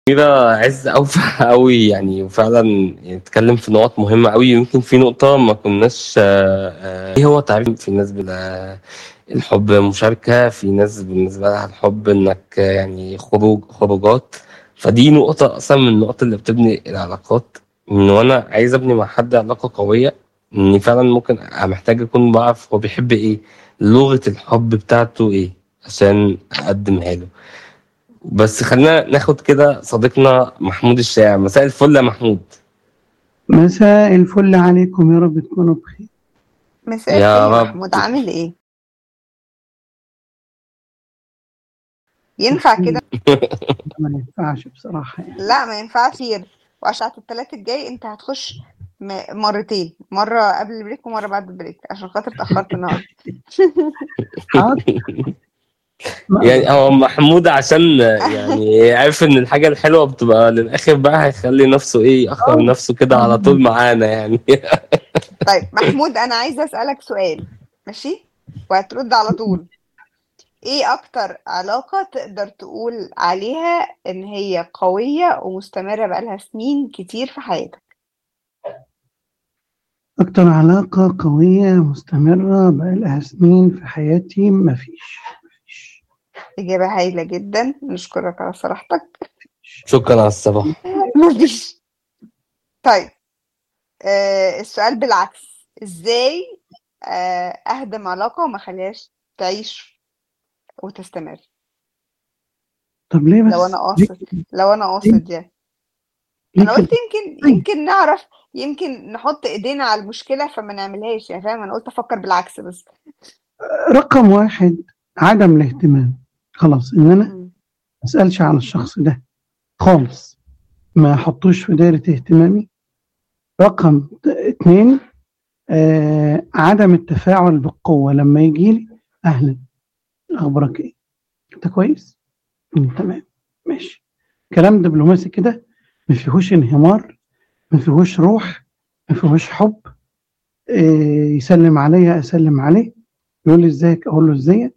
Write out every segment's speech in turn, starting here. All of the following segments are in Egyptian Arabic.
كده عز اوفى قوي يعني وفعلا اتكلم في نقط مهمه قوي يمكن في نقطه ما كناش آه، آه، ايه هو تعريف في ناس بلا الحب مشاركه في ناس بالنسبه لها الحب انك يعني خروج خروجات فدي نقطه اصلا من النقط اللي بتبني العلاقات ان وانا عايز ابني مع حد علاقه قويه اني فعلا ممكن أبقى محتاج اكون بعرف هو بيحب ايه لغه الحب بتاعته ايه عشان اقدمها له بس خلينا ناخد كده صديقنا محمود الشاعر مساء الفل يا محمود مساء الفل عليكم يا رب تكونوا بخير مساء يا الخير يا رب. محمود عامل ايه ينفع كده ما ينفعش بصراحة يعني لا ما ينفعش كتير وعشان الثلاث الجاي انت هتخش م- مرتين مرة قبل البريك ومرة بعد البريك عشان خاطر اتأخرت النهاردة حاضر ما- يعني هو محمود عشان يعني عارف ان الحاجه الحلوه بتبقى للاخر بقى هيخلي نفسه ايه يأخر نفسه كده على طول معانا يعني طيب محمود انا عايزة اسألك سؤال ماشي وهترد على طول ايه اكتر علاقة تقدر تقول عليها ان هي قوية ومستمرة بقالها سنين كتير في حياتك أكتر علاقة قوية مستمرة بقالها سنين في حياتي مفيش مفيش إجابة هايلة جدا نشكرك على صراحتك شكرا على الصباح مفيش طيب آه السؤال بالعكس ازاي آه اهدم علاقة وما اخليهاش تعيش وتستمر طب ليه بس لو انا ليه- قاصد لو انا قاصد يعني ليه انا كده؟ قلت يمكن يمكن نعرف يمكن نحط ايدينا على المشكلة فما نعملهاش يعني فاهم انا قلت افكر بالعكس بس رقم واحد عدم الاهتمام خلاص إن أنا مم. ما أسألش على الشخص ده خالص ما أحطوش في دايرة اهتمامي رقم ت- اتنين آه عدم التفاعل بالقوة لما يجي لي أهلا أخبارك إيه؟ أنت كويس؟ مم، تمام ماشي كلام دبلوماسي كده ما فيهوش انهمار ما فيهوش روح ما فيهوش حب آه يسلم عليا أسلم عليه يقول لي إزيك أقول له إزيك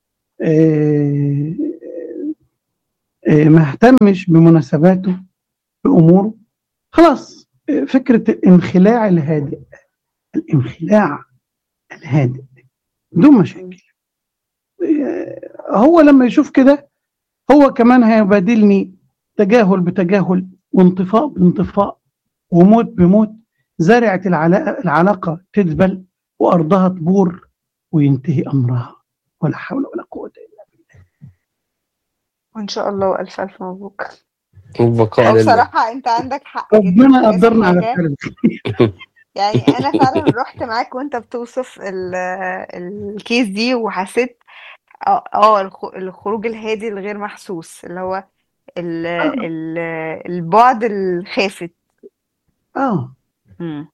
آه آه ما اهتمش بمناسباته بأموره خلاص آه، فكرة الانخلاع الهادئ الانخلاع الهادئ بدون مشاكل آه، هو لما يشوف كده هو كمان هيبادلني تجاهل بتجاهل وانطفاء بانطفاء وموت بموت زرعة العلاقة, العلاقة تذبل وأرضها تبور وينتهي أمرها ولا حول ولا قوة إلا بالله وان شاء الله والف الف مبروك وبقاء هو لله بصراحة انت عندك حق جدا في ربنا كذا قدرنا على حاجة. الكلام يعني انا فعلا رحت معاك وانت بتوصف ال- الكيس دي وحسيت اه آه، الخ- الخروج الهادي الغير محسوس اللي هو ال ال البعد الخافت آه مم.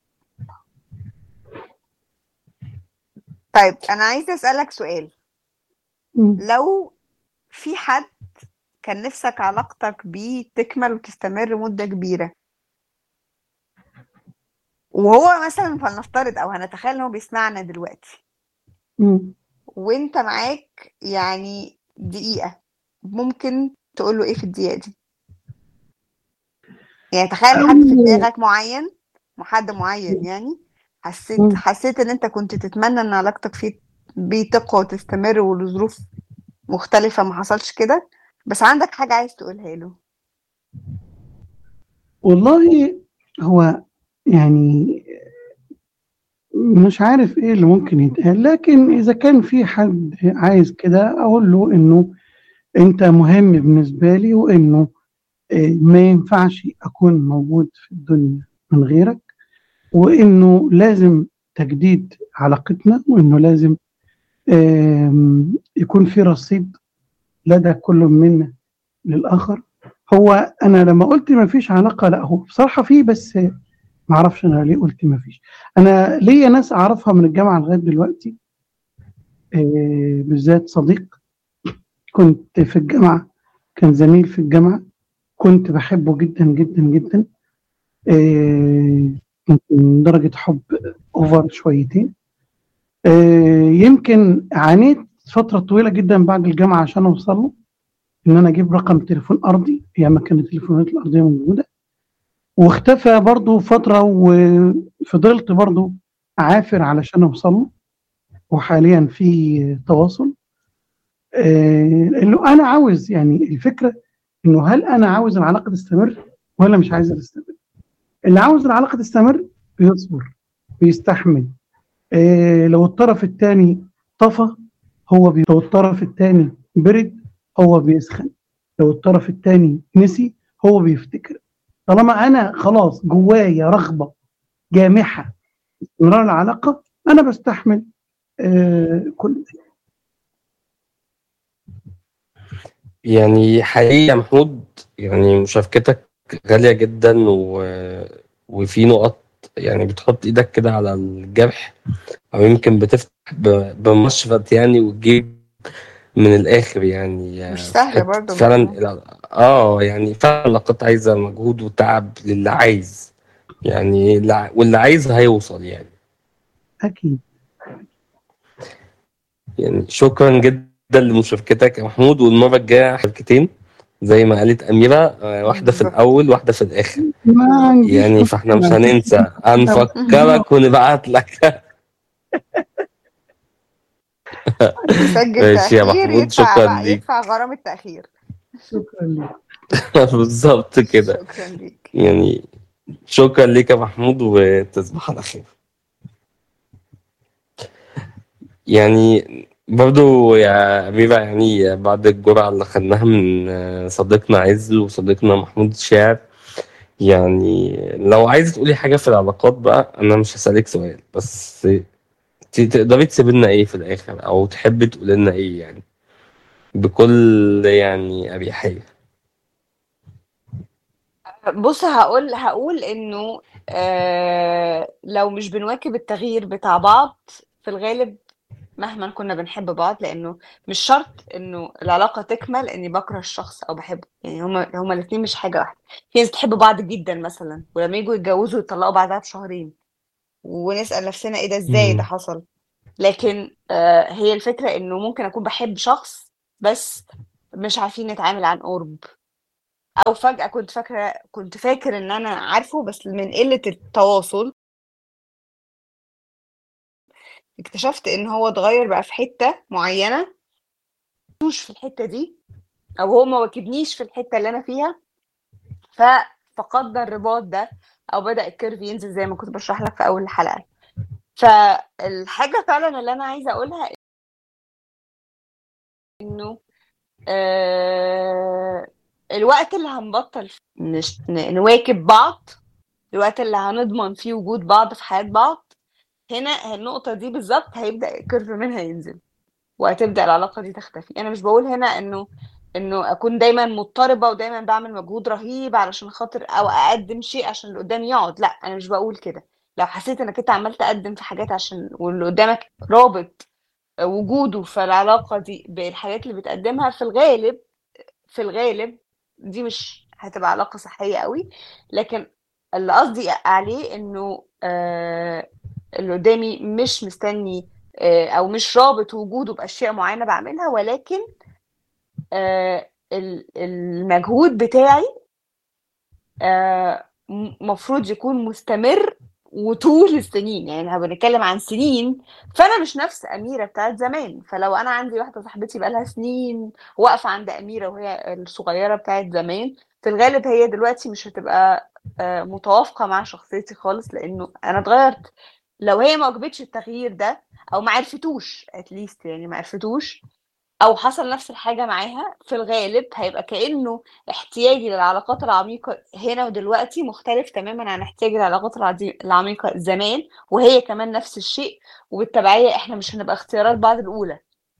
طيب انا عايزه اسالك سؤال مم. لو في حد كان نفسك علاقتك بيه تكمل وتستمر مده كبيره وهو مثلا فلنفترض او هنتخيل ان هو بيسمعنا دلوقتي مم. وانت معاك يعني دقيقة ممكن تقول له ايه في الدقيقة دي يعني تخيل حد في دماغك معين حد معين يعني حسيت مم. حسيت ان انت كنت تتمنى ان علاقتك فيه بيه تقوى وتستمر ولظروف مختلفة ما حصلش كده بس عندك حاجة عايز تقولها له والله هو يعني مش عارف ايه اللي ممكن يتقال لكن اذا كان في حد عايز كده اقول له انه انت مهم بالنسبه لي وانه آه، ما ينفعش اكون موجود في الدنيا من غيرك وانه لازم تجديد علاقتنا وانه لازم آم، يكون في رصيد لدى كل منا للاخر هو انا لما قلت ما فيش علاقه لا هو بصراحه في بس ما اعرفش انا ليه قلت ما فيش انا ليا ناس اعرفها من الجامعه لغايه دلوقتي آه، بالذات صديق كنت في الجامعه كان زميل في الجامعه كنت بحبه جدا جدا جدا آه، كنت من درجه حب اوفر شويتين آه، يمكن عانيت فتره طويله جدا بعد الجامعه عشان اوصل له ان انا اجيب رقم تليفون ارضي ايام ما كانت التليفونات الارضيه موجوده واختفى برضه فتره وفضلت برضه عافر علشان اوصل له وحاليا في تواصل آه، انه انا عاوز يعني الفكره انه هل انا عاوز العلاقه تستمر ولا مش عايزها تستمر اللي عاوز العلاقه تستمر بيصبر بيستحمل إيه لو الطرف الثاني طفى هو بي... لو الطرف الثاني برد هو بيسخن لو الطرف الثاني نسي هو بيفتكر طالما انا خلاص جوايا رغبه جامحه استمرار العلاقه انا بستحمل آه كل شيء يعني حقيقي يا محمود يعني مشاركتك غالية جدا و... وفي نقط يعني بتحط ايدك كده على الجرح او يمكن بتفتح ب... بمشفط يعني وتجيب من الاخر يعني مش سهلة حت- برضه فعلا برضه. الع- اه يعني فعلا العلاقات عايزة مجهود وتعب للي عايز يعني اللي- واللي عايز هيوصل يعني اكيد يعني شكرا جدا لمشاركتك يا محمود والمرة الجاية شركتين زي ما قالت أميرة آه، واحدة في بالظبط. الأول واحدة في الآخر ما عنديش يعني فاحنا مش مشكلة. هننسى هنفكرك ونبعت لك يسجل ماشي يا تأخير محمود يدفع شكرا بقى ليك يدفع غرامة التأخير شكرا لك بالظبط كده شكرا ليك يعني شكرا ليك يا محمود وتصبح على خير يعني برضو يا أميرة يعني بعد الجرعة اللي خدناها من آه، صديقنا عز وصديقنا محمود الشاعر يعني لو عايزة تقولي حاجة في العلاقات بقى أنا مش هسألك سؤال بس ت- تقدري تسيب لنا إيه في الآخر أو تحبي تقول لنا إيه يعني بكل يعني أريحية بص هقول هقول انه آه لو مش بنواكب التغيير بتاع بعض في الغالب مهما كنا بنحب بعض لانه مش شرط انه العلاقه تكمل اني بكره الشخص او بحبه يعني هما هما الاثنين مش حاجه واحده في ناس بتحب بعض جدا مثلا ولما يجوا يتجوزوا يطلقوا بعدها بشهرين ونسال نفسنا ايه ده ازاي ده مم. حصل لكن آه هي الفكره انه ممكن اكون بحب شخص بس مش عارفين نتعامل عن قرب او فجأة كنت فاكرة كنت فاكر ان انا عارفه بس من قلة التواصل اكتشفت ان هو اتغير بقى في حتة معينة مش في الحتة دي او هو ما واكبنيش في الحتة اللي انا فيها ففقدنا الرباط ده او بدأ الكيرف ينزل زي ما كنت بشرح لك في اول الحلقة فالحاجة فعلا اللي انا عايزة اقولها انه آه الوقت اللي هنبطل فيه نش- ن- نواكب بعض الوقت اللي هنضمن فيه وجود بعض في حياة بعض هنا النقطة دي بالظبط هيبدأ الكيرف منها ينزل وهتبدأ العلاقة دي تختفي أنا مش بقول هنا إنه إنه أكون دايما مضطربة ودايما بعمل مجهود رهيب علشان خاطر أو أقدم شيء عشان اللي قدامي يقعد لا أنا مش بقول كده لو حسيت إنك أنت عمال تقدم في حاجات عشان واللي قدامك رابط وجوده في العلاقة دي بالحاجات اللي بتقدمها في الغالب في الغالب دي مش هتبقى علاقة صحية قوي لكن اللي قصدي عليه انه آه اللي قدامي مش مستني آه او مش رابط وجوده باشياء معينة بعملها ولكن آه ال- المجهود بتاعي آه م- مفروض يكون مستمر وطول السنين يعني لو بنتكلم عن سنين فانا مش نفس اميره بتاعت زمان فلو انا عندي واحده صاحبتي بقالها سنين واقفه عند اميره وهي الصغيره بتاعت زمان في الغالب هي دلوقتي مش هتبقى آه، متوافقه مع شخصيتي خالص لانه انا اتغيرت لو هي ما واجبتش التغيير ده او ما عرفتوش اتليست يعني ما عرفتوش او حصل نفس الحاجه معاها في الغالب هيبقى كانه احتياجي للعلاقات العميقه هنا ودلوقتي مختلف تماما عن احتياجي للعلاقات العدي- العميقه زمان وهي كمان نفس الشيء وبالتبعيه احنا مش هنبقى اختيارات بعض الاولى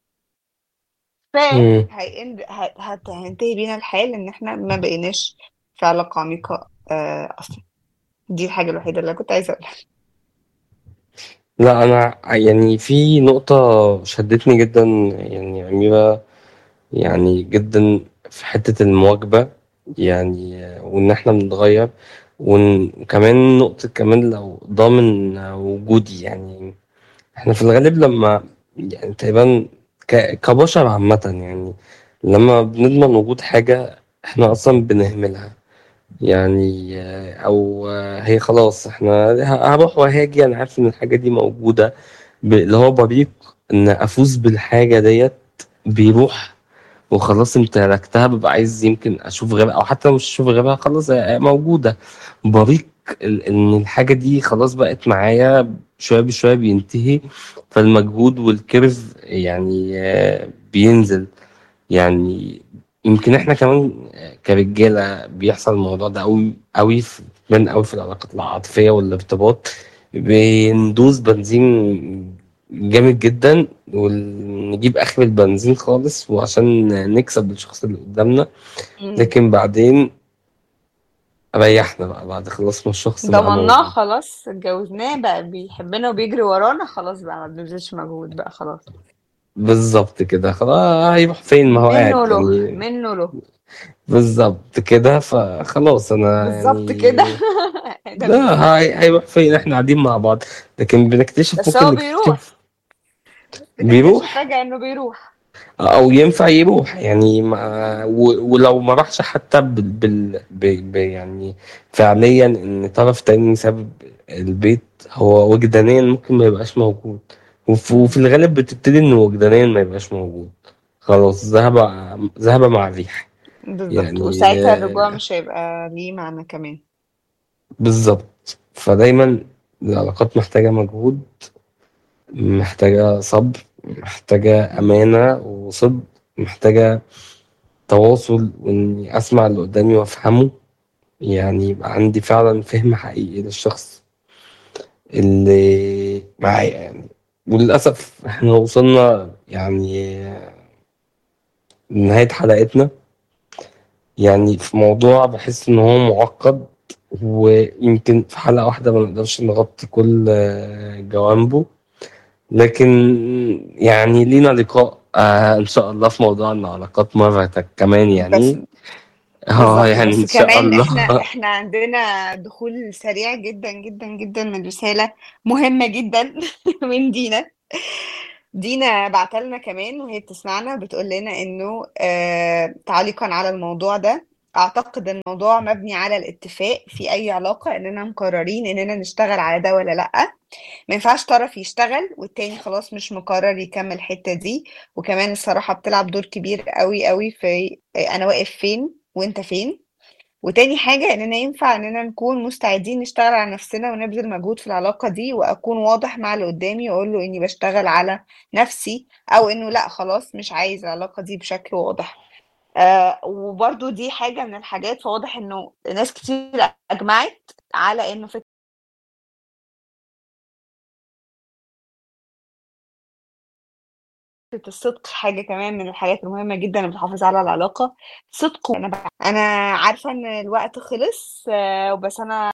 مم. فهينتهي بينا الحال ان احنا ما بقيناش في علاقه عميقه آه، اصلا دي الحاجه الوحيده اللي كنت عايزه اقولها لا أنا يعني في نقطة شدتني جدا يعني يا أميرة يعني جدا في حتة المواكبة يعني وإن إحنا بنتغير ون- وكمان نقطة كمان لو ضامن وجودي يعني إحنا في الغالب لما يعني تقريبا ك- كبشر عامة يعني لما بنضمن وجود حاجة احنا اصلا بنهملها يعني آه، او آه، هي خلاص احنا ه- هروح وهاجي انا عارف ان الحاجة دي موجودة ب- اللي هو بريق ان افوز بالحاجة ديت بيروح وخلاص امتلكتها ببقى عايز يمكن اشوف غيرها او حتى لو مش اشوف غيرها خلاص هي موجودة بريق ال- ان الحاجة دي خلاص بقت معايا شوية بشوية بينتهي فالمجهود والكيرف يعني آه، بينزل يعني يمكن احنا كمان كرجالة بيحصل الموضوع ده قوي قوي في بين قوي في العلاقات العاطفية والارتباط بندوس بنزين جامد جدا ونجيب اخر البنزين خالص وعشان نكسب الشخص اللي قدامنا مم. لكن بعدين ريحنا بقى بعد خلصنا الشخص بقى ضمناه موجود خلاص اتجوزناه بقى بيحبنا وبيجري ورانا خلاص بقى ما بنبذلش مجهود بقى خلاص بالظبط كده خلاص هيروح فين ما هو قاعد منه له يعني منه له بالظبط كده فخلاص انا بالظبط كده يعني ده لا بالظبط هاي هيروح فين احنا قاعدين مع بعض لكن بنكتشف بس ممكن هو بيروح نكتشف بتكتشف بيروح فجأة انه بيروح او ينفع يروح يعني ما و- ولو ما راحش حتى بال, بال ب- ب- يعني فعليا ان طرف تاني ساب البيت هو وجدانيا ممكن ما يبقاش موجود وف- وفي مم. الغالب بتبتدي انه وجدانيا ما يبقاش موجود خلاص ذهب ذهب مع الريح بالظبط يعني وساعتها الرجوع آه، مش هيبقى ليه معنى كمان بالظبط فدايما العلاقات محتاجة مجهود محتاجة صبر محتاجة مم. أمانة وصدق محتاجة تواصل وإني أسمع اللي قدامي وأفهمه يعني يبقى عندي فعلا فهم حقيقي للشخص اللي معايا يعني وللأسف إحنا وصلنا يعني لنهاية حلقتنا يعني في موضوع بحس إن هو معقد ويمكن في حلقة واحدة ما نقدرش نغطي كل آه، جوانبه لكن يعني لينا لقاء آه إن شاء الله في موضوع العلاقات مرة كمان بس يعني اه بالظبط يعني إن بس شاء كمان احنا الله احنا عندنا دخول سريع جدا جدا جدا من رسالة مهمة جدا من دينا دينا بعتلنا كمان وهي بتسمعنا بتقول لنا انه آه تعليقا على الموضوع ده اعتقد الموضوع مبني على الاتفاق في اي علاقة اننا مقررين اننا نشتغل على ده ولا لأ ما ينفعش طرف يشتغل والتاني خلاص مش مقرر يكمل الحتة دي وكمان الصراحة بتلعب دور كبير قوي قوي في انا واقف فين وانت فين وتاني حاجة اننا ينفع اننا نكون مستعدين نشتغل على نفسنا ونبذل مجهود في العلاقة دي واكون واضح مع اللي قدامي واقول له اني بشتغل على نفسي او انه لا خلاص مش عايز العلاقة دي بشكل واضح آه وبرضو دي حاجة من الحاجات فواضح انه ناس كتير اجمعت على انه فكرة الصدق حاجة كمان من الحاجات المهمة جدا اللي بتحافظ على العلاقة صدق انا بقى. انا عارفة ان الوقت خلص آه، بس انا